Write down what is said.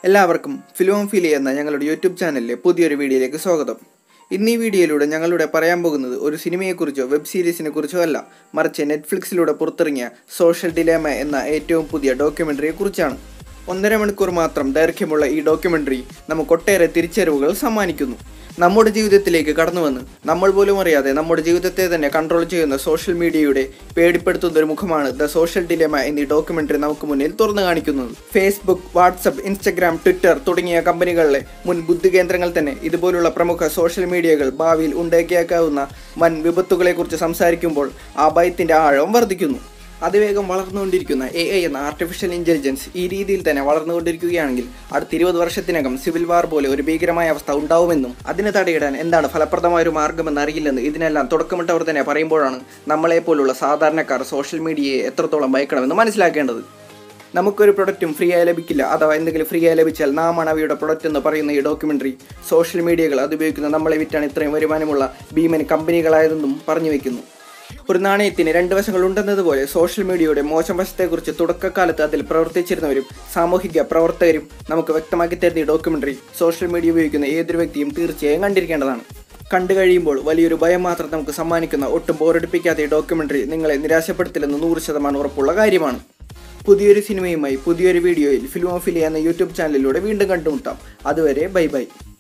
എല്ലാവർക്കും ഫിലിം ഫിലി എന്ന ഞങ്ങളുടെ യൂട്യൂബ് ചാനലിലെ പുതിയൊരു വീഡിയോയിലേക്ക് സ്വാഗതം ഇന്ന് ഈ വീഡിയോയിലൂടെ ഞങ്ങളിവിടെ പറയാൻ പോകുന്നത് ഒരു സിനിമയെക്കുറിച്ചോ വെബ് സീരീസിനെ കുറിച്ചോ അല്ല മറിച്ച് നെറ്റ്ഫ്ലിക്സിലൂടെ പുറത്തിറങ്ങിയ സോഷ്യൽ ഡിലേമ എന്ന ഏറ്റവും പുതിയ ഡോക്യുമെൻ്ററിയെ കുറിച്ചാണ് ഒന്നര മണിക്കൂർ മാത്രം ദൈർഘ്യമുള്ള ഈ ഡോക്യുമെൻ്ററി നമുക്കൊട്ടേറെ തിരിച്ചറിവുകൾ സമ്മാനിക്കുന്നു നമ്മുടെ ജീവിതത്തിലേക്ക് കടന്നു വന്ന് നമ്മൾ പോലും അറിയാതെ നമ്മുടെ ജീവിതത്തെ തന്നെ കൺട്രോൾ ചെയ്യുന്ന സോഷ്യൽ മീഡിയയുടെ പേടിപ്പെടുത്തുന്ന ഒരു മുഖമാണ് ദ സോഷ്യൽ ഡിലേമ എന്നീ ഡോക്യുമെന്ററി നമുക്ക് മുന്നിൽ തുറന്നു കാണിക്കുന്നത് ഫേസ്ബുക്ക് വാട്സപ്പ് ഇൻസ്റ്റഗ്രാം ട്വിറ്റർ തുടങ്ങിയ കമ്പനികളിലെ മുൻ ബുദ്ധികേന്ദ്രങ്ങൾ തന്നെ ഇതുപോലുള്ള പ്രമുഖ സോഷ്യൽ മീഡിയകൾ ഭാവിയിൽ ഉണ്ടാക്കിയേക്കാവുന്ന വൻ വിപത്തുകളെക്കുറിച്ച് സംസാരിക്കുമ്പോൾ ആ ഭയത്തിന്റെ ആഴം വർദ്ധിക്കുന്നു അതിവേഗം വളർന്നുകൊണ്ടിരിക്കുന്ന എ ഐ എന്ന ആർട്ടിഫിഷ്യൽ ഇൻ്റലിജൻസ് ഈ രീതിയിൽ തന്നെ വളർന്നുകൊണ്ടിരിക്കുകയാണെങ്കിൽ അടുത്ത ഇരുപത് വർഷത്തിനകം സിവിൽ വാർ പോലെ ഒരു ഭീകരമായ അവസ്ഥ ഉണ്ടാവുമെന്നും അതിന് തടയിടാൻ എന്താണ് ഫലപ്രദമായ ഒരു മാർഗ്ഗമെന്ന് അറിയില്ലെന്ന് ഇതിനെല്ലാം തുടക്കമിട്ടവർ തന്നെ പറയുമ്പോഴാണ് നമ്മളെപ്പോലുള്ള സാധാരണക്കാർ സോഷ്യൽ മീഡിയയെ എത്രത്തോളം ഭയക്കണമെന്ന് മനസ്സിലാക്കേണ്ടത് നമുക്കൊരു പ്രൊഡക്റ്റും ഫ്രീ ആയി ലഭിക്കില്ല അഥവാ എന്തെങ്കിലും ഫ്രീ ആയി ലഭിച്ചാൽ നാമാണ് അവയുടെ പ്രൊഡക്റ്റ് എന്ന് പറയുന്ന ഈ ഡോക്യുമെൻ്ററി സോഷ്യൽ മീഡിയകൾ അത് ഉപയോഗിക്കുന്ന നമ്മളെ വിറ്റാണ് ഇത്രയും വരുമാനമുള്ള ഭീമൻ കമ്പനികളായതെന്നും പറഞ്ഞു വെക്കുന്നു ഒരു നാണയത്തിന് രണ്ട് വശങ്ങൾ ഉണ്ടെന്നതുപോലെ സോഷ്യൽ മീഡിയയുടെ മോശം വശത്തെക്കുറിച്ച് തുടക്കകാലത്ത് അതിൽ പ്രവർത്തിച്ചിരുന്നവരും സാമൂഹിക പ്രവർത്തകരും നമുക്ക് വ്യക്തമാക്കി തരുന്ന ഈ ഡോക്യുമെൻ്ററി സോഷ്യൽ മീഡിയ ഉപയോഗിക്കുന്ന ഏതൊരു വ്യക്തിയും തീർച്ചയായും കണ്ടിരിക്കേണ്ടതാണ് കണ്ടു കഴിയുമ്പോൾ വലിയൊരു ഭയം മാത്രം നമുക്ക് സമ്മാനിക്കുന്ന ഒട്ടും ബോറടിപ്പിക്കാത്ത ഈ ഡോക്യുമെൻ്ററി നിങ്ങളെ നിരാശപ്പെടുത്തില്ലെന്ന് നൂറ് ശതമാനം ഉറപ്പുള്ള കാര്യമാണ് പുതിയൊരു സിനിമയുമായി പുതിയൊരു വീഡിയോയിൽ ഫിലിമോഫിലി എന്ന യൂട്യൂബ് ചാനലിലൂടെ വീണ്ടും കണ്ടുമുട്ടാം അതുവരെ ബൈ ബൈ